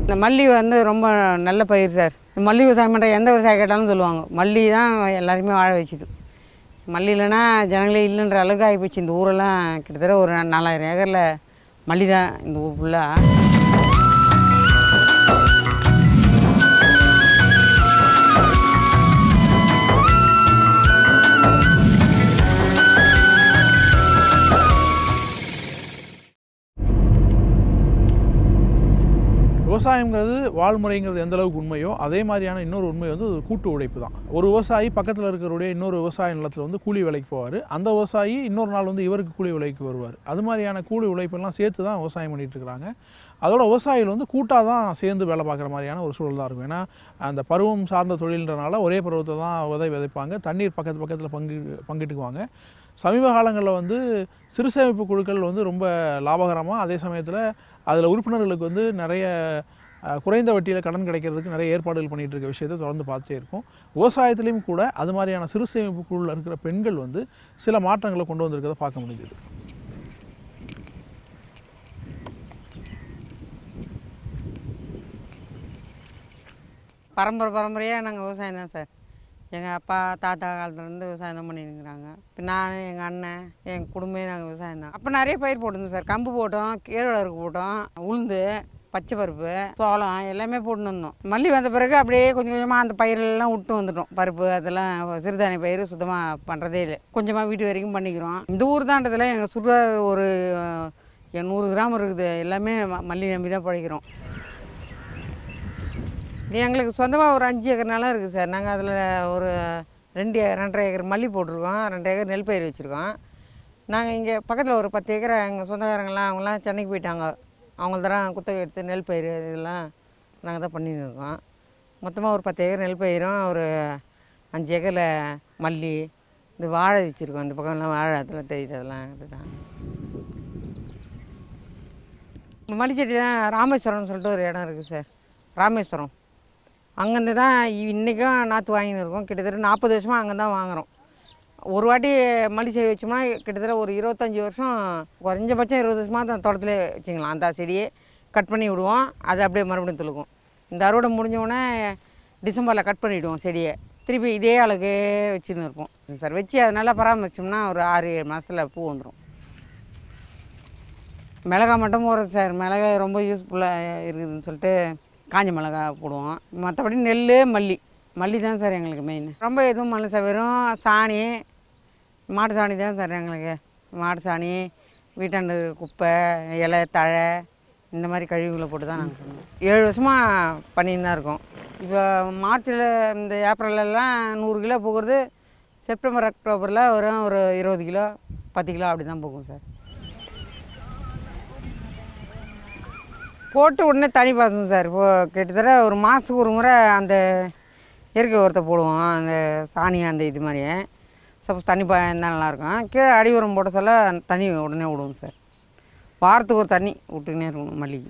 இந்த மல்லி வந்து ரொம்ப நல்ல பயிர் சார் இந்த மல்லி விவசாயம் பண்ணுற எந்த விவசாயம் கேட்டாலும் சொல்லுவாங்க மல்லி தான் எல்லாருமே வாழ வச்சுது மல்லி இல்லைன்னா ஜனங்களே இல்லைன்ற அளவுக்கு ஆகிப்போச்சு இந்த ஊரெல்லாம் கிட்டத்தட்ட ஒரு நாலாயிரம் ஏக்கரில் மல்லி தான் இந்த ஊர் ஃபுல்லாக விவசாயங்கிறது வாழ்முறைங்கிறது எந்த அளவுக்கு உண்மையோ அதே மாதிரியான இன்னொரு உண்மை வந்து ஒரு கூட்டு உழைப்பு தான் ஒரு விவசாயி பக்கத்தில் இருக்கிறவருடைய இன்னொரு விவசாய நிலத்தில் வந்து கூலி வேலைக்கு போவார் அந்த விவசாயி இன்னொரு நாள் வந்து இவருக்கு கூலி வேலைக்கு வருவார் அது மாதிரியான கூலி உழைப்பெல்லாம் சேர்த்து தான் விவசாயம் பண்ணிட்டு இருக்கிறாங்க அதோட விவசாயிகள் வந்து கூட்டாக தான் சேர்ந்து வேலை பார்க்குற மாதிரியான ஒரு சூழல் தான் இருக்கும் ஏன்னா அந்த பருவம் சார்ந்த தொழில்ன்றனால ஒரே பருவத்தை தான் விதை விதைப்பாங்க தண்ணீர் பக்கத்து பக்கத்தில் பங்கு பங்கிட்டுக்குவாங்க சமீப காலங்களில் வந்து சிறு சேமிப்பு குழுக்கள் வந்து ரொம்ப லாபகரமாக அதே சமயத்தில் அதில் உறுப்பினர்களுக்கு வந்து நிறைய அஹ், குறைந்த வட்டியில் கடன் கிடைக்கிறதுக்கு நிறைய ஏற்பாடுகள் பண்ணிகிட்டு இருக்க விஷயத்தை தொடர்ந்து பார்த்துட்டே இருக்கோம் விவசாயத்துலேயும் கூட அது மாதிரியான சிறு சேமிப்பு குழுவில் இருக்கிற பெண்கள் வந்து சில மாற்றங்களை கொண்டு வந்திருக்கிறத பார்க்க முடியுது பரம்பரை பரம்பரையாக நாங்கள் விவசாயம் தான் சார் எங்கள் அப்பா தாத்தா காலத்துலேருந்து விவசாயம் தான் பண்ணியிருக்கிறாங்க இப்போ நான் எங்கள் அண்ணன் என் குடும்பமே நாங்கள் விவசாயம் தான் அப்போ நிறைய பயிர் போட்டிருந்தோம் சார் கம்பு போட்டோம் கேழ்வரகு போட்டோம் உளுந்து பச்சை பருப்பு சோளம் எல்லாமே போட்டுன்னு வந்தோம் மல்லி வந்த பிறகு அப்படியே கொஞ்சம் கொஞ்சமாக அந்த பயிரெல்லாம் விட்டு வந்துட்டோம் பருப்பு அதெல்லாம் சிறுதானிய பயிர் சுத்தமாக பண்ணுறதே இல்லை கொஞ்சமாக வீட்டு வரைக்கும் பண்ணிக்கிறோம் இந்த ஊர் தான்றதில் எங்கள் சுற்ற ஒரு அஹ், நூறு கிராம் இருக்குது எல்லாமே ம- மல்லி நம்பி தான் பழைக்கிறோம் இது எங்களுக்கு சொந்தமாக ஒரு அஞ்சு ஏக்கர் நிலம் இருக்குது சார் நாங்கள் அதில் ஒரு ரெண்டு ஏ- ரெண்டரை ஏக்கர் மல்லி போட்டிருக்கோம் ரெண்டு ஏக்கர் நெல் பயிர் வச்சுருக்கோம் நாங்கள் இங்கே பக்கத்தில் ஒரு பத்து ஏக்கரை எங்கள் சொந்தக்காரங்களாம் அவங்களாம் சென்னைக்கு போயிட்டாங்க அவங்க தரம் குத்தகை எடுத்து நெல் பயிர் இதெல்லாம் நாங்கள் தான் பண்ணின்னு இருக்கோம் மொத்தமாக ஒரு பத்து ஏக்கர் நெல் பயிரும் ஒரு அஞ்சு ஏக்கரில் மல்லி இந்த வாழை வச்சுருக்கோம் இந்த பக்கம்லாம் வாழை அதெல்லாம் தெரியுது அதெல்லாம் இதுதான் மல்லிச்செடிலாம் ராமேஸ்வரம்னு சொல்லிட்டு ஒரு இடம் இருக்குது சார் ராமேஸ்வரம் அங்கேருந்து தான் இன்றைக்கும் நாற்று வாங்கின்னு இருக்கோம் கிட்டத்தட்ட நாற்பது வருஷமாக அங்கே தான் வாங்குகிறோம் ஒரு வாட்டி மல்லி செடி வச்சோம்னா கிட்டத்தட்ட ஒரு இருபத்தஞ்சி வருஷம் குறைஞ்சபட்சம் இருபது வருஷமாக தான் தோட்டத்திலே வச்சுக்கலாம் அந்த செடியை கட் பண்ணி விடுவோம் அது அப்படியே மறுபடியும் துளுக்கும் இந்த அறுவடை முடிஞ்ச உடனே டிசம்பரில் கட் பண்ணிவிடுவோம் செடியை திருப்பி இதே அளவுக்கு வச்சுன்னு இருப்போம் சார் வச்சு அதை நல்லா பராமரிச்சோம்னா ஒரு ஆறு ஏழு மாதத்தில் பூ வந்துடும் மிளகாய் மட்டும் போடுறது சார் மிளகாய் ரொம்ப யூஸ்ஃபுல்லாக இருக்குதுன்னு சொல்லிட்டு காஞ்ச மிளகாய் போடுவோம் மற்றபடி நெல் மல்லி மல்லி தான் சார் எங்களுக்கு மெயின் ரொம்ப எதுவும் மல்லி சார் வெறும் சாணி மாட்டு சாணி தான் சார் எங்களுக்கு மாட்டு சாணி வீட்டாண்டு குப்பை இலை தழை இந்த மாதிரி கழிவுகளை போட்டு தான் நாங்கள் பண்ணுவோம் ஏழு வருஷமாக பண்ணின்னு தான் இருக்கோம் இப்போ மார்ச்சில் இந்த ஏப்ரல்லாம் நூறு கிலோ போகிறது செப்டம்பர் அக்டோபரில் வரும் ஒரு இருபது கிலோ பத்து கிலோ அப்படி தான் போகும் சார் போட்டு உடனே தனி பாசம் சார் இப்போ கிட்டத்தட்ட ஒரு மாதத்துக்கு ஒரு முறை அந்த இயற்கை உரத்தை போடுவோம் அந்த சாணி அந்த இது மாதிரி சப்போஸ் தண்ணி பா இருந்தால் நல்லாயிருக்கும் கீழே அடி உரம் போட சொல்ல தண்ணி உடனே விடுவோம் சார் வாரத்துக்கு ஒரு தண்ணி விட்டுக்கினே இருக்கணும் மல்லிகை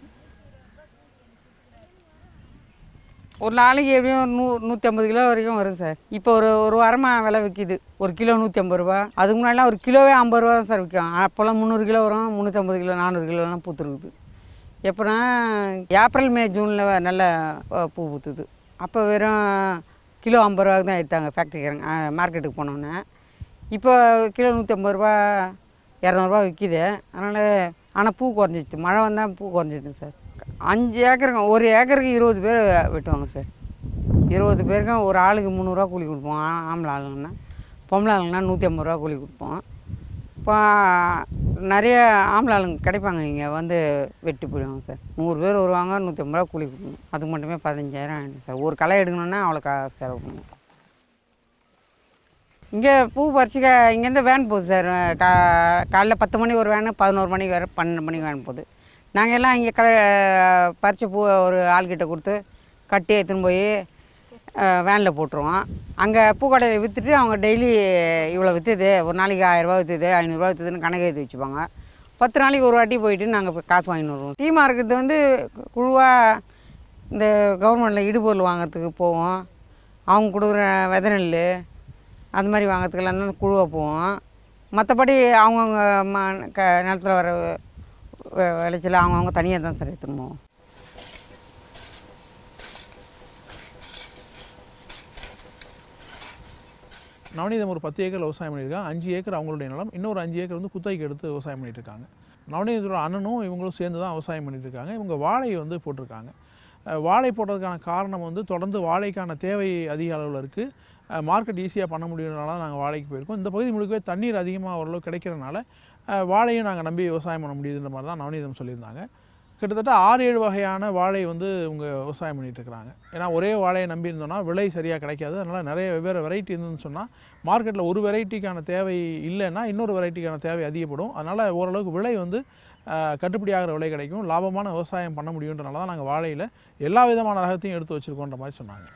ஒரு நாளைக்கு எப்படியும் ஒரு நூ நூற்றி ஐம்பது கிலோ வரைக்கும் வரும் சார் இப்போ ஒரு ஒரு வாரமாக விலை விற்கிது ஒரு கிலோ நூற்றி ஐம்பது ரூபா அதுக்கு முன்னாடிலாம் ஒரு கிலோவே ஐம்பது ரூபா தான் சார் விற்கும் அப்போல்லாம் முந்நூறு கிலோ வரும் முந்நூற்றம்பது கிலோ நானூறு கிலோலாம் பூத்துருக்குது எப்போனா ஏப்ரல் மே ஜூனில் நல்ல அஹ், பூ பூத்துது அப்போ வெறும் கிலோ ஐம்பது ரூபாய்க்கு தான் எடுத்தாங்க ஃபேக்ட்ரிக்காரங்க மார்க்கெட்டுக்கு போனோன்னே இப்போ கிலோ நூற்றி ஐம்பது ரூபா இரநூறுபா விற்கிது அதனால் ஆனால் பூ குறைஞ்சிச்சு மழை வந்தால் பூ குறைஞ்சிதுங்க சார் அஞ்சு ஏக்கருங்க ஒரு ஏக்கருக்கு இருபது பேர் வெட்டுவாங்க சார் இருபது பேருக்கும் ஒரு ஆளுக்கு முந்நூறுரூவா கூலி கொடுப்போம் ஆ- ஆம்பளை ஆளுங்கன்னா பொம்பளை ஆளுங்கன்னா நூற்றி ஐம்பது ரூபா கூலி கொடுப்போம் இப்போ நிறைய ஆம்பளை ஆளுங்க கிடைப்பாங்க இங்கே வந்து வெட்டி போயிடுவாங்க சார் நூறு பேர் வருவாங்க நூற்றி ஐம்பது ரூபா கூலி கொடுக்கணும் அதுக்கு மட்டுமே பதினஞ்சாயிரம் ஆகிடும் சார் ஒரு களை எடுக்கணுன்னா அவ்வளோ காசு செலவு பண்ணணும் இங்கே பூ பறிச்சுக்க இங்கேருந்து வேன் போகுது சார் கா காலைல பத்து மணி ஒரு வேனு பதினோரு மணிக்கு வேறு பன்னெண்டு மணிக்கு வேன் போகுது நாங்கள் எல்லாம் இங்கே க பறிச்ச பூவை ஒரு ஆள்கிட்ட கொடுத்து கட்டி எடுத்துன்னு போய் வேனில் போட்டுருவோம் அங்கே பூக்கடையில் விற்றுட்டு அவங்க டெய்லி இவ்வளோ விற்றுது ஒரு நாளைக்கு ஆயிரரூபா விற்றுது ஐநூறுரூவா விற்றுதுன்னு கணக்கு எழுதி வச்சுப்பாங்க பத்து நாளைக்கு ஒரு வாட்டி போயிட்டு நாங்கள் போய் காசு வாங்கின்னு வருவோம் டீ மார்க்கெட்டு வந்து குழுவாக இந்த கவர்மெண்ட்டில் இடுபொருள் வாங்குறதுக்கு போவோம் அவங்க கொடுக்குற வித நெல் அந்த மாதிரி வாங்குறதுக்கெல்லாம் தான் குழுவாக போவோம் மற்றபடி அவங்கவுங்க ம க நிலத்துல வர வெ- விளைச்சல அவங்கவுங்க தனியாக தான் சார் எடுத்துன்னு போவோம் நவநீதம் ஒரு பத்து ஏக்கர் விவசாயம் பண்ணியிருக்காங்க அஞ்சு ஏக்கர் அவங்களுடைய நிலம் இன்னொரு அஞ்சு ஏக்கர் வந்து குத்தகைக்கு எடுத்து விவசாயம் பண்ணிட்டு இருக்காங்க நவநீதத்தோட அண்ணனும் இவங்களும் சேர்ந்து தான் விவசாயம் பண்ணிட்டு இருக்காங்க இவங்க வாழை வந்து போட்டிருக்காங்க அஹ் வாழை போடுறதுக்கான காரணம் வந்து தொடர்ந்து வாழைக்கான தேவை அதிக அளவில் இருக்குது மார்க்கெட் ஈஸியாக பண்ண முடியுறதுனால நாங்கள் வாழைக்கு போயிருக்கோம் இந்த பகுதி முழுக்கவே தண்ணீர் அதிகமாக ஓரளவு கிடைக்கிறனால அஹ் வாழையும் நாங்கள் நம்பி விவசாயம் பண்ண முடியுதுன்ற மாதிரி தான் நவநீதம் சொல்லியிருந்தாங்க கிட்டத்தட்ட ஆறு ஏழு வகையான வாழை வந்து இவங்க விவசாயம் பண்ணிட்டு இருக்கிறாங்க ஏன்னா ஒரே வாழையை நம்பி இருந்தோம்னா விலை சரியாக கிடைக்காது அதனால் நிறைய வெவ்வேறு வெரைட்டி இருந்துன்னு சொன்னால் மார்க்கெட்டில் ஒரு வெரைட்டிக்கான தேவை இல்லைன்னா இன்னொரு வெரைட்டிக்கான தேவை அதிகப்படும் அதனால் ஓரளவுக்கு விலை வந்து அஹ், கட்டுப்படியாகிற விலை கிடைக்கும் லாபமான விவசாயம் பண்ண முடியுன்றனால தான் நாங்கள் வாழையில் எல்லா விதமான ரகத்தையும் எடுத்து வச்சுருக்கோன்ற மாதிரி சொன்னாங்க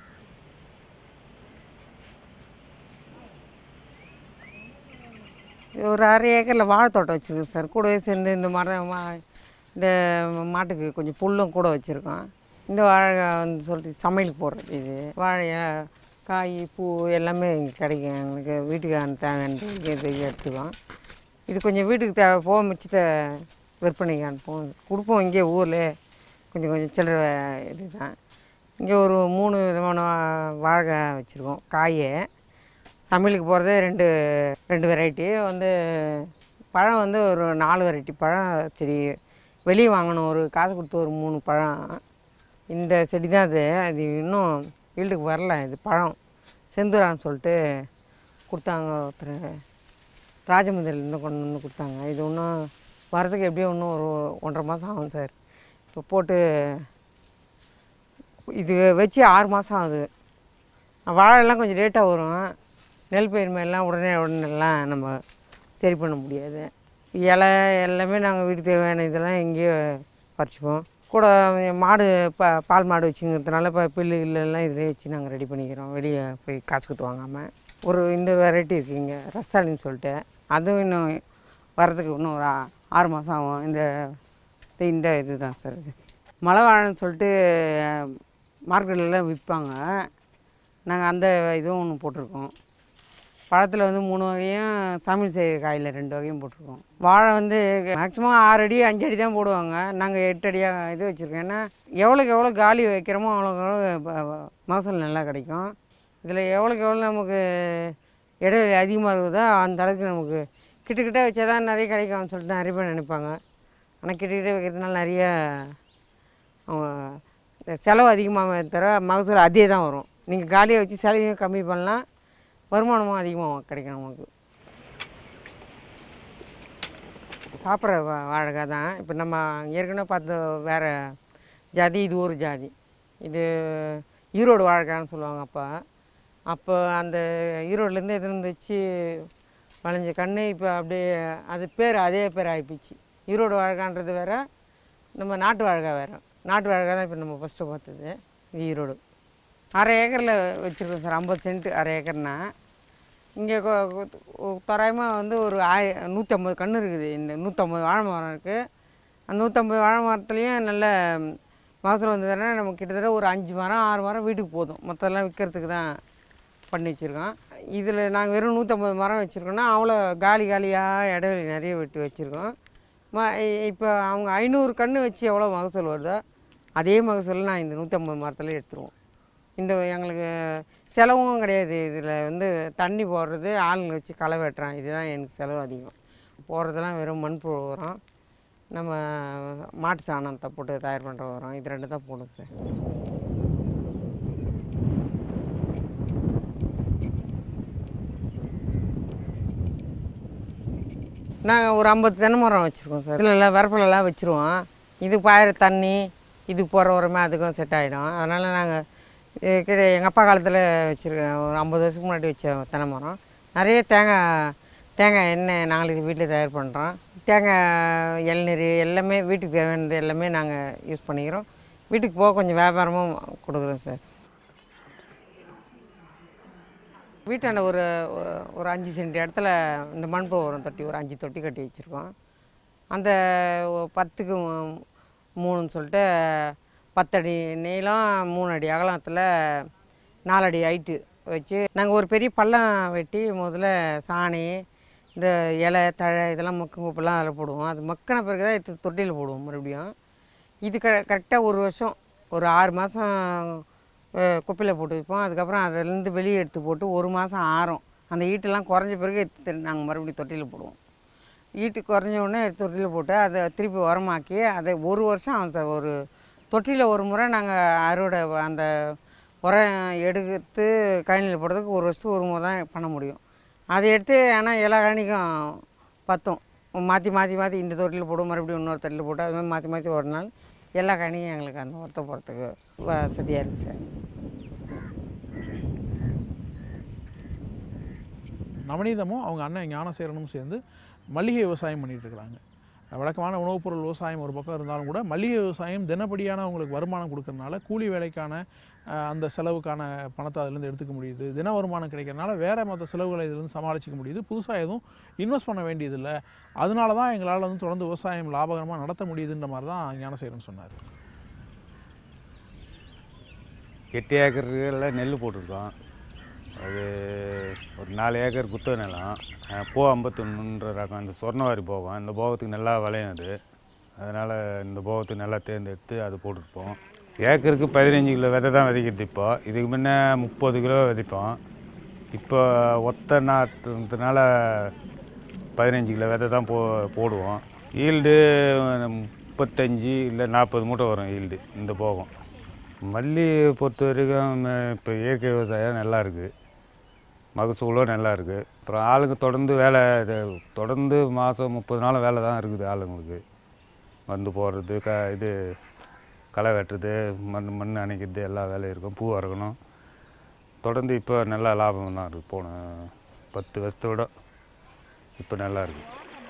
ஒரு அரை ஏக்கரில் வாழைத்தோட்டம் வச்சுருக்கோம் சார் கூடவே சேர்ந்து இந்த மரம் மா இந்த மாட்டுக்கு கொஞ்சம் புல்லும் கூட வச்சுருக்கோம் இந்த வாழை வந்து சொல்லிட்டு சமையலுக்கு போடுறது இது வாழை காய் பூ எல்லாமே இங்கே கிடைக்கும் எங்களுக்கு வீட்டுக்கு தேவையான இது எடுத்துக்குவோம் இது கொஞ்சம் வீட்டுக்கு தேவை போக மிச்சத்தை விற்பனைக்கு அனுப்புவோம் கொடுப்போம் இங்கே ஊரில் கொஞ்சம் கொஞ்சம் சில்லற இதுதான் இங்கே ஒரு மூணு விதமான வா- வாழை வச்சுருக்கோம் காயை சமையலுக்கு போகிறதே ரெண்டு ரெண்டு வெரைட்டி வந்து பழம் வந்து ஒரு நாலு வெரைட்டி பழம் செடி வெளியே வாங்கணும் ஒரு காசு கொடுத்து ஒரு மூணு பழம் இந்த செடி தான் அது அது இன்னும் ஈல்டுக்கு வரல இது பழம் செந்துரான்னு சொல்லிட்டு கொடுத்தாங்க ஒருத்தர் ராஜமந்திரிலேருந்து கொண்டு வந்து கொடுத்தாங்க இது இன்னும் வரதுக்கு எப்படியும் இன்னும் ஒரு ஒன்றரை மாதம் ஆகும் சார் இப்போ போட்டு இது வச்சு ஆறு மாதம் ஆகுது வாழைலாம் கொஞ்சம் லேட்டாக வரும் நெல் பயிர் மாதிரிலாம் உடனே உடனேலாம் நம்ம சரி பண்ண முடியாது இலை எல்லாமே நாங்கள் வீட்டுக்கு தேவையான இதெல்லாம் இங்கேயே பறிச்சுப்போம் கூட மாடு ப பால் மாடு வச்சுங்கிறதுனால இப்போ பில்லு இல்லைலாம் இதிலே வச்சு நாங்கள் ரெடி பண்ணிக்கிறோம் வெளியே போய் காசு கொடுத்து வாங்காமல் ஒரு இந்த வெரைட்டி இருக்குது இங்கே ரஸ்தாலின்னு சொல்லிட்டு அதுவும் இன்னும் வர்றதுக்கு இன்னும் ஒரு ஆ- ஆறு மாதம் ஆகும் இந்த இந்த இது தான் சார் இது மலை வாழைன்னு சொல்லிட்டு மார்க்கெட்லலாம் விற்பாங்க நாங்கள் அந்த இதுவும் ஒன்று போட்டிருக்கோம் பழத்தில் வந்து மூணு வகையும் சமையல் செய்கிற காயில் ரெண்டு வகையும் போட்டிருக்கோம் வாழை வந்து மேக்ஸிமம் ஆறு அடி அஞ்சு அடி தான் போடுவாங்க நாங்கள் எட்டு அடியாக இது வச்சுருக்கோம் ஏன்னா எவ்வளோக்கு எவ்வளோ காலி வைக்கிறோமோ அவ்வளோக்கு எவ்வளோ ப- ப- மகசூல் நல்லா கிடைக்கும் இதில் எவ்வளோக்கு எவ்வளோ நமக்கு இடைவெளி அதிகமாக இருக்குதோ அந்த அளவுக்கு நமக்கு கிட்ட கிட்ட வச்சா தான் நிறைய கிடைக்கும்னு சொல்லிட்டு நிறைய பேர் நினைப்பாங்க ஆனால் கிட்ட கிட்ட வைக்கிறதுனால நிறைய அவங்க இந்த செலவு அதிகமாக தவிர மகசூல் அதே தான் வரும் நீங்கள் காலியாக வச்சு செலவையும் கம்மி பண்ணலாம் வருமானமும் அதிகமாக கிடைக்கும் நமக்கு சாப்பிட்ற வா வாழைக்காய் தான் இப்போ நம்ம ஏற்கனவே பார்த்த வேறு ஜாதி இது ஒரு ஜாதி இது ஈரோடு வாழைக்காய்னு சொல்லுவாங்க அப்போ அப்போ அந்த ஈரோட்லேருந்து எடுத்துன்னு வச்சு வளைஞ்ச கன்று இப்போ அப்படியே அது பேர் அதே பேர் ஆகிப்போச்சு ஈரோடு வாழைக்கான்றது வேறு நம்ம நாட்டு வாழைக்காய் வேறு நாட்டு வாழைக்காய் தான் இப்போ நம்ம ஃபஸ்ட்டு பார்த்தது இது ஈரோடு அரை ஏக்கரில் வச்சுருக்கோம் சார் ஐம்பது சென்ட் அரை ஏக்கர்னா இங்கே தோராயமாக வந்து ஒரு ஆய நூற்றி ஐம்பது கன்று இருக்குது இந்த நூற்றம்பது வாழை மரம் இருக்குது அந்த நூற்றம்பது வாழை மரத்துலேயும் நல்ல மகசூல் வந்ததுன்னா நம்ம கிட்டத்தட்ட ஒரு அஞ்சு மரம் ஆறு மரம் வீட்டுக்கு போதும் மற்றெல்லாம் விற்கிறதுக்கு தான் பண்ணி வச்சுருக்கோம் இதில் நாங்கள் வெறும் நூற்றம்பது மரம் வச்சுருக்கோன்னா அவ்வளோ காலி காலியாக இடைவெளி நிறைய வெட்டி வச்சுருக்கோம் ம இப்போ அவங்க ஐநூறு கன்று வச்சு எவ்வளோ மகசூல் வருதோ அதே மகசூல் நான் இந்த நூற்றம்பது மரத்தில் எடுத்துருவோம் இந்த எங்களுக்கு செலவும் கிடையாது இதில் வந்து தண்ணி போடுறது ஆளுங்க வச்சு களை வெட்டுறேன் இதுதான் எனக்கு செலவு அதிகம் போடுறதெல்லாம் வெறும் மண்புழு உரம் நம்ம மாட்டு சாணத்தை போட்டு தயார் பண்ணுற உரம் இது ரெண்டு தான் போடுது சார் நாங்கள் ஒரு ஐம்பது தென்னை மரம் வச்சுருக்கோம் சார் இதில் எல்லாம் வரப்பிலெல்லாம் வச்சுருவோம் இது பாயிற தண்ணி இது போகிற உரமே அதுக்கும் செட் ஆகிடும் அதனால் நாங்கள் கிட்ட எங்கள் அப்பா காலத்தில் வச்சுருக்கேன் ஒரு ஐம்பது வருஷத்துக்கு முன்னாடி வச்ச தென்னை மரம் நிறைய தேங்காய் தேங்காய் எண்ணெய் நாங்களுக்கு வீட்டில் தயார் பண்ணுறோம் தேங்காய் இளநீர் எல்லாமே வீட்டுக்கு தேவையானது எல்லாமே நாங்கள் யூஸ் பண்ணிக்கிறோம் வீட்டுக்கு போக கொஞ்சம் வியாபாரமும் கொடுக்குறோம் சார் வீட்டாண்ட ஒரு ஒரு அஞ்சு சென்ட் இடத்துல இந்த மண்புழு உரம் தொட்டி ஒரு அஞ்சு தொட்டி கட்டி வச்சுருக்கோம் அந்த ஒ- பத்துக்கு மூ- மூணுன்னு சொல்லிட்டு பத்தடி நீளம் மூணு அடி அகலத்தில் நாலடி ஹைட்டு வச்சு நாங்கள் ஒரு பெரிய பள்ளம் வெட்டி முதல்ல சாணி இந்த இலை தழை இதெல்லாம் மக்கும் குப்பெல்லாம் அதில் போடுவோம் அது மக்கின பிறகு தான் எடுத்து தொட்டியில் போடுவோம் மறுபடியும் இது க கரெக்டாக ஒரு வருஷம் ஒரு ஆறு மாதம் குப்பையில் போட்டு வைப்போம் அதுக்கப்புறம் அதிலேருந்து வெளியே எடுத்து போட்டு ஒரு மாதம் ஆறும் அந்த ஈட்டெல்லாம் குறைஞ்ச பிறகு நாங்கள் மறுபடியும் தொட்டியில் போடுவோம் ஈட்டு குறைஞ்ச உடனே தொட்டியில் போட்டு அதை திருப்பி உரமாக்கி அதை ஒரு வருஷம் ஆகும் சார் ஒரு தொட்டியில் ஒரு முறை நாங்கள் அறுவடை அந்த உரம் எடுத்து கழனியில் போடுறதுக்கு ஒரு வருஷத்துக்கு ஒரு முறை தான் பண்ண முடியும் அதை எடுத்து ஆனால் எல்லா கழனிக்கும் பத்தும் மாற்றி மாற்றி மாற்றி இந்த தொட்டியில் போடுவோம் மறுபடியும் இன்னொரு தொட்டியில் போட்டு அது மாதிரி மாற்றி மாற்றி ஒரு நாள் எல்லா கழனியும் எங்களுக்கு அந்த உரத்தை போடுறதுக்கு வசதியாக இருக்குது சார் நவநீதமும் அவங்க அண்ணன் ஞானசேரனும் சேர்ந்து மல்லிகை விவசாயம் பண்ணிட்டு இருக்கிறாங்க வழக்கமான உணவுப் பொருள் விவசாயம் ஒரு பக்கம் இருந்தாலும் கூட மல்லிகை விவசாயம் தினப்படியான அவங்களுக்கு வருமானம் கொடுக்கறனால கூலி வேலைக்கான அஹ், அந்த செலவுக்கான பணத்தை அதுலேருந்து எடுத்துக்க முடியுது தின வருமானம் கிடைக்கிறனால வேறு மற்ற செலவுகளை இதுலேருந்து சமாளிச்சிக்க முடியுது புதுசாக எதுவும் இன்வெஸ்ட் பண்ண வேண்டியதில்லை அதனால தான் எங்களால் வந்து தொடர்ந்து விவசாயம் லாபகரமாக நடத்த முடியுதுன்ற மாதிரி தான் ஞானசேரன் சொன்னார் எட்டு ஏக்கரில் நெல் போட்டிருக்கோம் அது ஒரு நாலு ஏக்கர் குத்த நிலம் அஹ் பூ ஐம்பத்தொன்னுன்ற ரகம் இந்த சொர்ணவாரி போகம் இந்த போகத்துக்கு நல்லா விளையும் அது அதனால் இந்த போகத்துக்கு நல்லா தேர்ந்தெடுத்து அது போட்டிருப்போம் ஏக்கருக்கு பதினஞ்சு கிலோ விதை தான் விதைக்கிறது இப்போ இதுக்கு முன்னே முப்பது கிலோ விதைப்போம் இப்போ ஒத்த நாட்டுனால பதினஞ்சு கிலோ விதை தான் போ போடுவோம் ஈல்டு முப்பத்தஞ்சு இல்லை நாற்பது மூட்டை வரும் ஈல்டு இந்த போகம் மல்லி பொறுத்த வரைக்கும் இப்போ இயற்கை விவசாயம் நல்லா இருக்குது மகசூலும் நல்லா இருக்குது அப்புறம் ஆளுங்க தொடர்ந்து வேலை இது தொடர்ந்து மாதம் முப்பது நாள் வேலை தான் இருக்குது ஆளுங்களுக்கு வந்து போடுறது க இது களை வெட்டுறது மண் மண் அணைக்கிறது எல்லா வேலையும் இருக்கும் பூ அறுக்கணும் தொடர்ந்து இப்போ நல்லா லாபம் தான் இருக்குது போன பத்து வருஷத்தை விட இப்போ நல்லா இருக்குது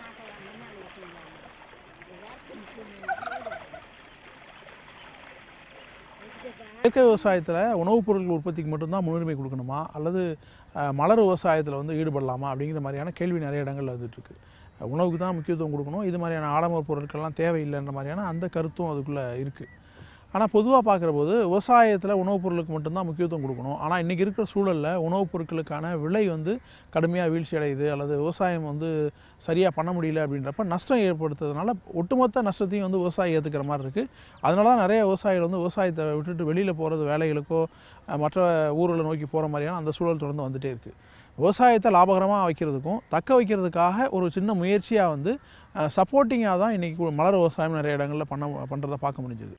இயற்கை விவசாயத்தில் உணவுப் பொருட்கள் உற்பத்திக்கு மட்டும்தான் முன்னுரிமை கொடுக்கணுமா அல்லது அஹ், மலர் விவசாயத்தில் வந்து ஈடுபடலாமா அப்படிங்கிற மாதிரியான கேள்வி நிறைய இடங்கள்ல வந்துட்டுருக்கு உணவுக்கு தான் முக்கியத்துவம் கொடுக்கணும் இது மாதிரியான ஆடம்பர பொருட்கள்லாம் தேவையில்லைன்ற மாதிரியான அந்த கருத்தும் அதுக்குள்ளே இருக்குது ஆனால் பொதுவாக பார்க்குற போது விவசாயத்தில் உணவுப் பொருளுக்கு மட்டும்தான் முக்கியத்துவம் கொடுக்கணும் ஆனால் இன்றைக்கி இருக்கிற சூழலில் உணவுப் பொருட்களுக்கான விலை வந்து கடுமையாக வீழ்ச்சி அடையுது அல்லது விவசாயம் வந்து சரியாக பண்ண முடியல அப்படின்றப்ப நஷ்டம் ஏற்படுத்துறதுனால ஒட்டுமொத்த நஷ்டத்தையும் வந்து விவசாயி ஏற்றுக்கிற மாதிரி இருக்குது அதனால தான் நிறைய விவசாயிகள் வந்து விவசாயத்தை விட்டுட்டு வெளியில் போகிறது வேலைகளுக்கோ அஹ், மற்ற ஊர்களை நோக்கி போகிற மாதிரியான அந்த சூழல் தொடர்ந்து வந்துகிட்டே இருக்குது விவசாயத்தை லாபகரமாக வைக்கிறதுக்கும் தக்க வைக்கிறதுக்காக ஒரு சின்ன முயற்சியாக வந்து சப்போர்ட்டிங்காக தான் இன்றைக்கி மலர் விவசாயம் நிறைய இடங்களில் பண்ண பண்ணுறதை பார்க்க முடிஞ்சது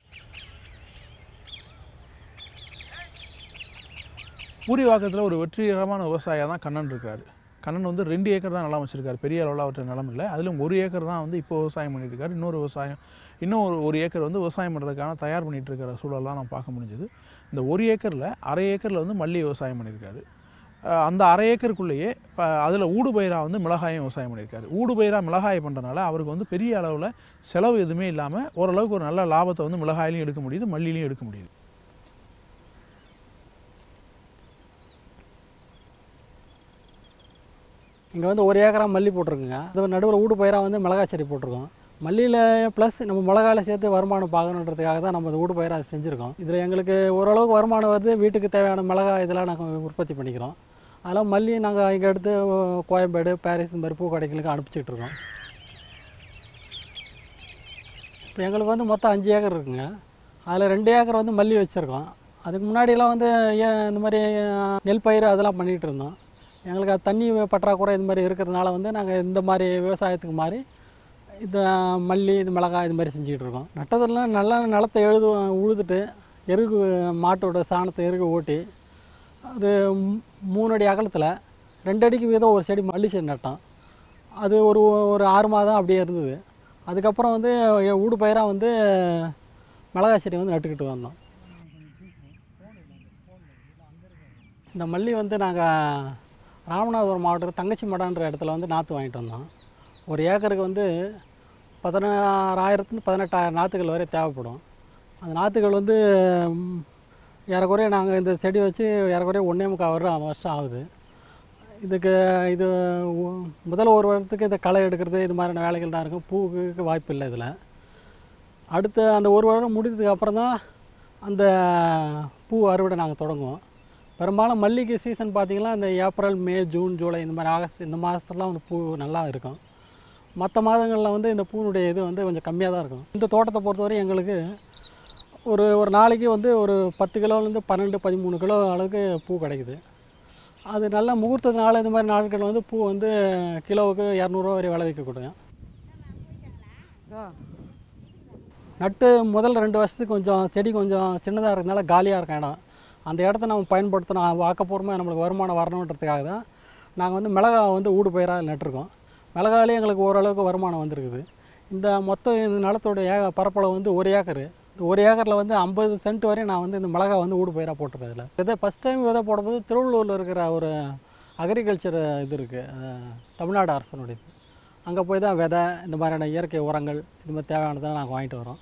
பூரிவாக்கத்தில் ஒரு வெற்றிகரமான விவசாயியாக தான் கண்ணன் இருக்காரு கண்ணன் வந்து ரெண்டு ஏக்கர் தான் நிலம் வச்சிருக்காரு பெரிய அளவில் அவர்கிட்ட நிலம் இல்லை அதிலும் ஒரு ஏக்கர் தான் வந்து இப்போ விவசாயம் பண்ணிட்டு இருக்காரு இன்னொரு விவசாயம் இன்னும் ஒரு ஒரு ஏக்கர் வந்து விவசாயம் பண்ணுறதுக்கான தயார் பண்ணிட்டு இருக்கிற சூழலாம் நான் பார்க்க முடிஞ்சது இந்த ஒரு ஏக்கரில் அரை ஏக்கரில் வந்து மல்லி விவசாயம் பண்ணியிருக்காரு அஹ் அந்த அரை ஏக்கருக்குள்ளேயே இப்போ அதில் ஊடுபயிராக வந்து மிளகாயும் விவசாயம் பண்ணியிருக்காரு ஊடுபயிராக மிளகாய் பண்ணுறதுனால அவருக்கு வந்து பெரிய அளவில் செலவு எதுவுமே இல்லாமல் ஓரளவுக்கு ஒரு நல்ல லாபத்தை வந்து மிளகாயிலையும் எடுக்க முடியுது மல்லிலையும் எடுக்க முடியுது இங்கே வந்து ஒரு ஏக்கரா மல்லி போட்டிருக்குங்க அது நடுவில் ஊடு பயிராக வந்து மிளகாய் செடி போட்டிருக்கோம் மல்லியில் ப்ளஸ் நம்ம மிளகாயில் சேர்த்து வருமானம் பார்க்கணுன்றதுக்காக தான் நம்ம இந்த ஊடு பயிராக செஞ்சுருக்கோம் இதில் எங்களுக்கு ஓரளவுக்கு வருமானம் வருது வீட்டுக்கு தேவையான மிளகாய் இதெல்லாம் நாங்கள் உற்பத்தி பண்ணிக்கிறோம் அதெல்லாம் மல்லி நாங்கள் இங்கே எடுத்து கோயம்பேடு பாரிஸ் இந்த மாதிரி பூ கடைகளுக்கு அனுப்பிச்சிட்டு இருக்கோம் இப்போ எங்களுக்கு வந்து மொத்தம் அஞ்சு ஏக்கர் இருக்குங்க அதில் ரெண்டு ஏக்கர் வந்து மல்லி வச்சுருக்கோம் அதுக்கு முன்னாடியெல்லாம் வந்து ஏன் இந்த மாதிரி அஹ், நெல் பயிர் அதெல்லாம் பண்ணிகிட்டு இருந்தோம் எங்களுக்கு அது தண்ணி பற்றாக்குறை இது மாதிரி இருக்கிறதுனால வந்து நாங்கள் இந்த மாதிரி விவசாயத்துக்கு மாதிரி இந்த மல்லி இது மிளகாய் இது மாதிரி செஞ்சுக்கிட்டு இருக்கோம் நட்டதெல்லாம் நல்லா நிலத்தை எழுது உழுதுட்டு எருகு மாட்டோட சாணத்தை எருகு ஓட்டி அது மூ- மூணு அடி அகலத்தில் ரெண்டு அடிக்கு வீதம் ஒரு செடி மல்லி செடி நட்டோம் அது ஒரு ஒரு ஆறு மாதம் அப்படியே இருந்தது அதுக்கப்புறம் வந்து ஊடு பயிராக வந்து மிளகாய் செடி வந்து நட்டுக்கிட்டு வந்தோம் இந்த மல்லி வந்து நாங்கள் ராமநாதபுரம் மாவட்டத்தில் தங்கச்சி மடன்ற இடத்துல வந்து நாற்று வாங்கிட்டு வந்தோம் ஒரு ஏக்கருக்கு வந்து பதினாறாயிரத்துலேருந்து பதினெட்டாயிரம் நாற்றுகள் வரை தேவைப்படும் அந்த நாற்றுகள் வந்து ம், ஏறக்குறைய நாங்கள் இந்த செடி வச்சு ஏறக்குறைய ஒன்றே முக்கால் வருடம் வருஷம் ஆகுது இதுக்கு இது உ- முதல் ஒரு வருடத்துக்கு இந்த களை எடுக்கிறது இது மாதிரியான வேலைகள் தான் இருக்கும் பூவுக்கு வாய்ப்பு இல்லை இதில் அடுத்த அந்த ஒரு வருடம் முடிந்ததுக்கு அப்புறம் தான் அந்த பூ அறுவடை நாங்கள் தொடங்குவோம் பெரும்பாலும் மல்லிகை சீசன் பார்த்திங்கன்னா இந்த ஏப்ரல் மே ஜூன் ஜூலை இந்த மாதிரி ஆகஸ்ட் இந்த மாதத்துலாம் வந்து பூ நல்லா இருக்கும் மற்ற மாதங்களில் வந்து இந்த பூனுடைய இது வந்து கொஞ்சம் கம்மியாக தான் இருக்கும் இந்த தோட்டத்தை பொறுத்தவரை எங்களுக்கு ஒரு ஒரு நாளைக்கு வந்து ஒரு பத்து கிலோலேருந்து பன்னெண்டு பதிமூணு கிலோ அளவுக்கு பூ கிடைக்குது அது நல்ல முகூர்த்தத்தினால இந்த மாதிரி நாட்கள் வந்து பூ வந்து கிலோவுக்கு இரநூறுவா வரை விலை விற்கக்கூடாது நட்டு முதல் ரெண்டு வருஷத்துக்கு கொஞ்சம் செடி கொஞ்சம் சின்னதாக இருக்கனால காலியாக இருக்கும் இடம் அந்த இடத்த நம்ம பயன்படுத்தணும் ஆக்கப்பூர்வமாக நம்மளுக்கு வருமானம் வரணுன்றதுக்காக தான் நாங்கள் வந்து மிளகா வந்து ஊடு பயிராக நட்டிருக்கோம் மிளகாலே எங்களுக்கு ஓரளவுக்கு வருமானம் வந்திருக்குது இந்த மொத்தம் இந்த நிலத்தோட ஏக பரப்பளவு வந்து ஒரு ஏக்கர் இந்த ஒரு ஏக்கரில் வந்து ஐம்பது சென்ட் வரையும் நான் வந்து இந்த மிளகா வந்து ஊடு பயிராக போட்டிருக்கேன் இதில் இதை ஃபஸ்ட் டைம் விதை போடும்போது திருவள்ளூரில் இருக்கிற ஒரு அக்ரிகல்ச்சர் இது இருக்குது தமிழ்நாடு அரசனுடையது அங்கே போய் தான் விதை இந்த மாதிரியான இயற்கை உரங்கள் இது மாதிரி தேவையானதெல்லாம் நாங்கள் வாங்கிட்டு வரோம்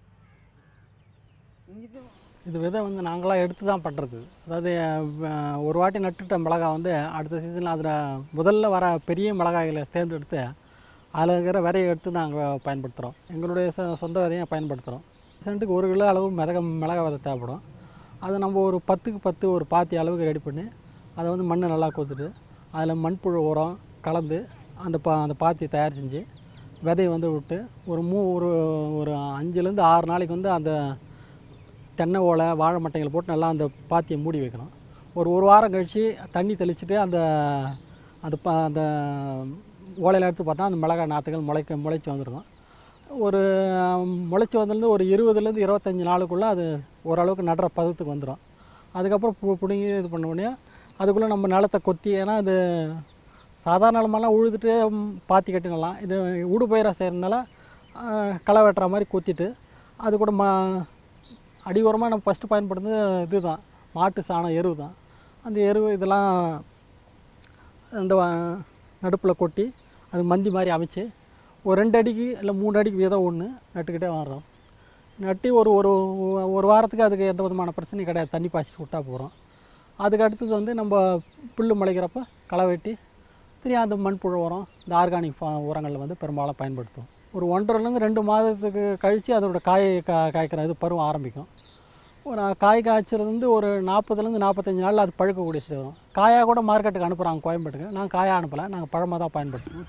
இது விதை வந்து நாங்களாக எடுத்து தான் பண்ணுறது அதாவது அஹ், ஒரு வாட்டி நட்டுட்ட மிளகா வந்து அடுத்த சீசனில் அதில் முதல்ல வர பெரிய மிளகாய்களை தேர்ந்தெடுத்து அதில் இருக்கிற விதையை எடுத்து நாங்கள் பயன்படுத்துகிறோம் எங்களுடைய சொ- சொந்த விதையை பயன்படுத்துகிறோம் சென்ட்டுக்கு ஒரு கிலோ அளவு மிளகா மிளகா விதை தேவைப்படும் அதை நம்ம ஒரு பத்துக்கு பத்து ஒரு பாத்தி அளவுக்கு ரெடி பண்ணி அதை வந்து மண்ணை நல்லா கொத்துட்டு அதில் மண்புழு உரம் கலந்து அந்த பா அந்த பாத்தி தயார் செஞ்சு விதையை வந்து விட்டு ஒரு மூ ஒரு ஒரு அஞ்சுலேருந்து ஆறு நாளைக்கு வந்து அந்த தென்னை ஓலை வாழை மட்டைகளை போட்டு நல்லா அந்த பாத்தியை மூடி வைக்கணும் ஒரு ஒரு வாரம் கழித்து தண்ணி தெளிச்சுட்டு அந்த அந்த ப அந்த ஓலையில் எடுத்து பார்த்தா அந்த மிளகாய் நாற்றுகள் முளைக்க முளைச்சி வந்துருக்கும் ஒரு முளைச்சி வந்ததுலேருந்து ஒரு இருபதுலேருந்து இருபத்தஞ்சி நாளுக்குள்ளே அது ஓரளவுக்கு நடுற பதத்துக்கு வந்துடும் அதுக்கப்புறம் பூ பிடுங்கி இது பண்ண உடனே அதுக்குள்ளே நம்ம நிலத்தை கொத்தி ஏன்னா அது சாதாரண நிலமெல்லாம் உழுதுட்டு ம், பாத்தி கட்டினலாம் இது ஊடு பயிராக செய்கிறதுனால களை வெட்டுற மாதிரி கொத்திட்டு அது கூட ம அடி உரமாக நம்ம ஃபஸ்ட்டு பயன்படுத்துறது இதுதான் மாட்டு சாணம் எருவு தான் அந்த எருவு இதெல்லாம் அந்த நடுப்பில் கொட்டி அது மந்தி மாதிரி அமைச்சு ஒரு ரெண்டு அடிக்கு இல்லை மூணு அடிக்கு விதம் ஒன்று நட்டுக்கிட்டே வர்றோம் நட்டி ஒரு ஒரு ஒரு வாரத்துக்கு அதுக்கு எந்த விதமான பிரச்சனையும் கிடையாது தண்ணி பாய்ச்சி விட்டால் போகிறோம் அதுக்கு அடுத்தது வந்து நம்ம புல் முளைக்கிறப்ப களை வெட்டி திரும்பி அந்த மண்புழு உரம் இந்த ஆர்கானிக் ஃபா உரங்களில் வந்து பெரும்பாலும் பயன்படுத்தும் ஒரு ஒன்றரைலேருந்து ரெண்டு மாதத்துக்கு கழித்து அதோட காய் கா காய்க்கிற இது பருவம் ஆரம்பிக்கும் ஒரு காய் காய்ச்சறது வந்து ஒரு நாற்பதுலேருந்து நாற்பத்தஞ்சு நாளில் அது பழுக்கக்கூடிய ஸ்டேஜ் வரும் காயாக கூட மார்க்கெட்டுக்கு அனுப்புகிறாங்க கோயம்பேட்டுக்கு நாங்கள் காயாக அனுப்பலை நாங்கள் பழமாக தான் பயன்படுத்துவோம்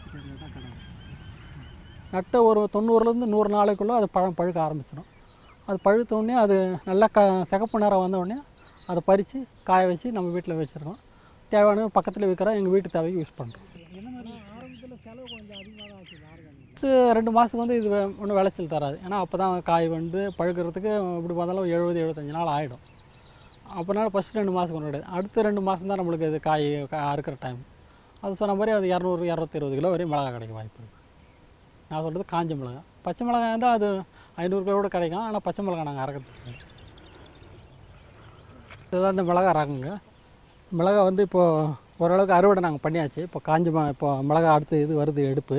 நட்ட ஒரு தொண்ணூறுலேருந்து நூறு நாளைக்குள்ளே அது பழம் பழுக்க ஆரம்பிச்சிடும் அது பழுத்த உடனே அது நல்லா க சிகப்பு நிறம் வந்த உடனே அதை பறித்து காய வச்சு நம்ம வீட்டில் வச்சுருக்கோம் தேவையான பக்கத்தில் விற்கிறோம் எங்கள் வீட்டு தேவைக்கு யூஸ் பண்ணுறோம் ரெண்டு மாதத்துக்கு வந்து இது ஒன்றும் விளைச்சல் தராது ஏன்னா அப்போ தான் காய் வந்து பழுக்கிறதுக்கு இப்படி பார்த்தாலும் எழுபது எழுபத்தஞ்சு நாள் ஆகிடும் அப்போனால ஃபஸ்ட் ரெண்டு மாதத்துக்கு ஒன்று கிடையாது அடுத்த ரெண்டு மாதம் தான் நம்மளுக்கு இது காய் கா- அறுக்கிற டைம் அது சொன்ன மாதிரி அது இரநூறு இரநூத்தி இருபது கிலோ வரையும் மிளகா கிடைக்க வாய்ப்பு இருக்குது நான் சொல்கிறது காஞ்ச மிளகா பச்சை மிளகாய் இருந்தால் அது ஐநூறு கிலோ கூட கிடைக்கும் ஆனால் பச்சை மிளகா நாங்கள் அறக்கிறது இல்லை. இதுதான் இந்த மிளகா ரகங்க மிளகா வந்து இப்போது ஓரளவுக்கு அறுவடை நாங்கள் பண்ணியாச்சு இப்போ காஞ்ச ம இப்போ மிளகா அடுத்து இது வருது எடுப்பு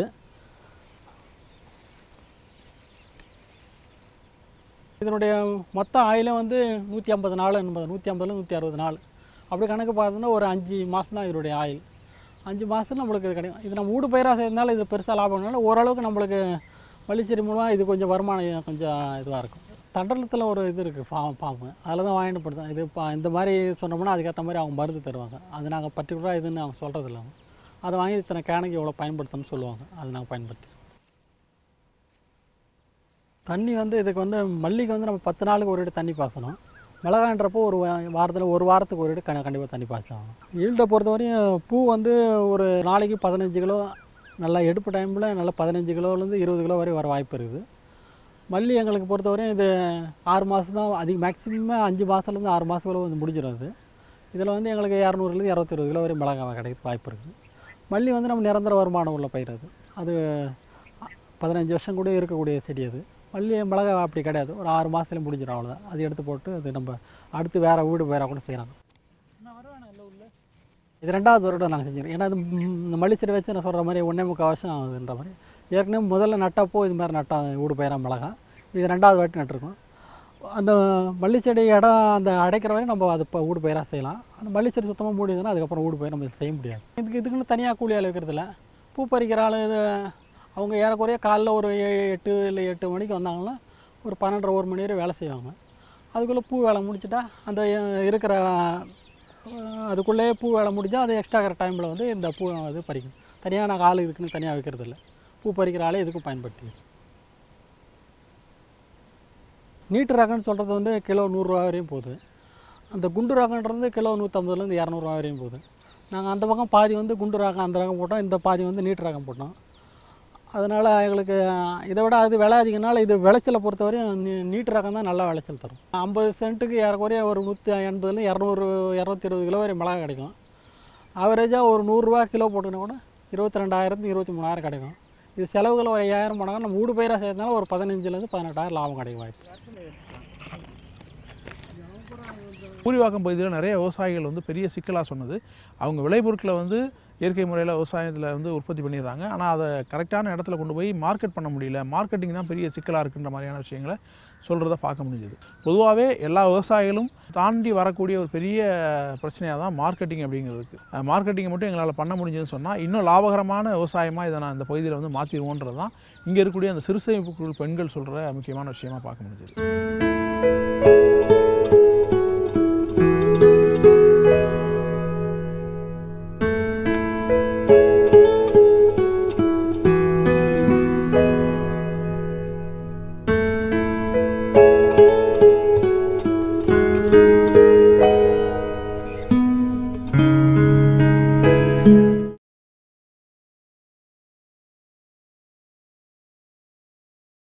இதனுடைய மொத்த ஆயிலும் வந்து நூற்றி ஐம்பது நாள் என்பது நூற்றி ஐம்பதுல நூற்றி அறுபது நாள் அப்படி கணக்கு பார்த்தோம்னா ஒரு அஞ்சு மாதம் தான் இதனுடைய ஆயில் அஞ்சு மாதத்துல நம்மளுக்கு இது கிடைக்கும் இது நம்ம ஊடு பயிராக செய்யறதுனால இது பெருசாக லாபம்னால ஓரளவுக்கு நம்மளுக்கு மல்லிச்செடி மூலமாக இது கொஞ்சம் வருமானம் கொஞ்சம் இதுவாக இருக்கும் தண்டலத்தில் ஒரு இது இருக்குது ஃபார்ம் ஃபார்மு அதில் தான் வாங்கிட்டு படுத்தோம் இது இப்போ இந்த மாதிரி சொன்னோம்னா அதுக்கேற்ற மாதிரி அவங்க மருந்து தருவாங்க அது நாங்கள் பர்டிகுலராக இதுன்னு அவங்க சொல்கிறது இல்லை அவங்க அதை வாங்கி இத்தனை கேனுக்கு எவ்வளோ பயன்படுத்தணும்னு சொல்லுவாங்க அதை நாங்கள் பயன்படுத்தி தண்ணி வந்து இதுக்கு வந்து மல்லிக்கு வந்து நம்ம பத்து நாளுக்கு ஒரு இடம் தண்ணி பாசணும் மிளகான்றப்போ ஒரு வாரத்தில் ஒரு வாரத்துக்கு ஒரு இடம் கண்டிப்பாக தண்ணி பாய்ச்சணும் ஈல்டை பொறுத்தவரையும் பூ வந்து ஒரு நாளைக்கு பதினஞ்சு கிலோ நல்லா எடுப்பு டைமில் நல்லா பதினஞ்சு கிலோலேருந்து இருபது கிலோ வரை வர வாய்ப்பு இருக்குது மல்லி எங்களுக்கு பொறுத்தவரையும் இது ஆறு மாதம் தான் அதிக மேக்ஸிமம் அஞ்சு மாதத்துலேருந்து ஆறு மாதத்துக்குள்ள வந்து முடிஞ்சிடும் அது இதில் வந்து எங்களுக்கு இரநூறுலேருந்து இரநூத்தி இருபது கிலோ வரை மிளகாய் கிடைக்கிறதுக்கு வாய்ப்பு இருக்குது மல்லி வந்து நம்ம நிரந்தர வருமானம் உள்ள பயிர் அது அது பதினஞ்சு வருஷம் கூட இருக்கக்கூடிய செடி அது மல்லி மிளகா அப்படி கிடையாது ஒரு ஆறு மாதத்துல முடிஞ்சிடும் அவ்வளோதான் அது எடுத்து போட்டு அது நம்ம அடுத்து வேறு வீடு பயிராக கூட செய்கிறாங்க இது ரெண்டாவது வருடம் நாங்கள் செஞ்சிருக்கோம் ஏன்னா இது ம், இந்த மல்லிச்செடி வச்சு நான் சொல்கிற மாதிரி ஒன்றே முக்கால் வருஷம் ஆகுதுன்ற மாதிரி ஏற்கனவே முதல்ல நட்டப்போ இது மாதிரி நட்டா வீடு பயிராக மிளகா இது ரெண்டாவது வாட்டி நட்டிருக்கோம் அந்த மல்லிச்செடி இடம் அந்த அடைக்கிற வரையும் நம்ம அது இப்போ வீடு பயிராக செய்யலாம் அந்த மல்லிச்செடி சுத்தமாக மூடிதுன்னா அதுக்கப்புறம் வீடு பயிர் நம்ம செய்ய முடியாது இதுக்கு இதுக்குன்னு தனியாக கூலி ஆள் வைக்கிறதில்ல பூ பறிக்கிற ஆள் இது அவங்க ஏறக்குறைய காலைல ஒரு ஏ- எட்டு இல்லை எட்டு மணிக்கு வந்தாங்கன்னா ஒரு பன்னெண்டரை ஒரு மணி வரை வேலை செய்வாங்க அதுக்குள்ளே பூ வேலை முடிச்சிட்டா அந்த அஹ், இருக்கிற அஹ், அதுக்குள்ளேயே பூ வேலை முடிஞ்சால் அது எக்ஸ்ட்ரா இருக்கிற டைமில் வந்து இந்த பூ இது பறிக்கும் தனியாக நாங்கள் ஆள் இதுக்குன்னு தனியாக வைக்கிறதில்ல பூ பறிக்கிற ஆளே இதுக்கும் பயன்படுத்தி நீட்டு ரகம்னு சொல்கிறது வந்து கிலோ நூறுரூவா வரையும் போகுது அந்த குண்டு ரகன்றது கிலோ நூற்றம்பதுலேருந்து இரநூறுவா வரையும் போகுது நாங்கள் அந்த பக்கம் பாதி வந்து குண்டு ரகம் அந்த ரகம் போட்டோம் இந்த பாதி வந்து நீட்டு ரகம் போட்டோம் அதனால் எங்களுக்கு இதை விட அது விலை அதிகனால இது விளைச்சலை பொறுத்தவரையும் நீ- நீட்டு ரகம் தான் நல்லா விளைச்சல் தரும் ஐம்பது சென்ட்டுக்கு ஏறக்குறைய ஒரு நூற்றி எண்பதுல இரநூறு இரநூத்தி இருபது கிலோ வரை மிளகா கிடைக்கும் ஆவரேஜாக ஒரு நூறுரூவா கிலோ போட்டுக்கினா கூட இருபத்தி ரெண்டாயிரத்து இருபத்தி மூணாயிரம் கிடைக்கும் இது செலவுகள் ஒரு ஐயாயிரம் போனாங்க நம்ம மூடு பயிராக செய்யறதுனால ஒரு பதினஞ்சுலேருந்து பதினெட்டாயிரம் லாபம் கிடைக்கும் வாய்ப்பு பூரிவாக்கம் பகுதியில் நிறைய விவசாயிகள் வந்து பெரிய சிக்கலாக சொன்னது அவங்க விளைபொருட்களை வந்து இயற்கை முறையில் விவசாயத்தில் வந்து உற்பத்தி பண்ணிடுறாங்க ஆனால் அதை கரெக்டான இடத்துல கொண்டு போய் மார்க்கெட் பண்ண முடியல மார்க்கெட்டிங் தான் பெரிய சிக்கலாக இருக்குன்ற மாதிரியான விஷயங்களை சொல்கிறத பார்க்க முடிஞ்சது பொதுவாகவே எல்லா விவசாயிகளும் தாண்டி வரக்கூடிய ஒரு பெரிய பிரச்சனையாக தான் மார்க்கெட்டிங் அப்படிங்கிறதுக்கு மார்க்கெட்டிங்கை மட்டும் எங்களால் பண்ண முடிஞ்சதுன்னு சொன்னால் இன்னும் லாபகரமான விவசாயமாக இதை நான் இந்த பகுதியில் வந்து மாற்றிடுவோன்றது தான் இங்கே இருக்கக்கூடிய அந்த சிறுசேமிப்பு குழு பெண்கள் சொல்கிற முக்கியமான விஷயமா பார்க்க முடிஞ்சது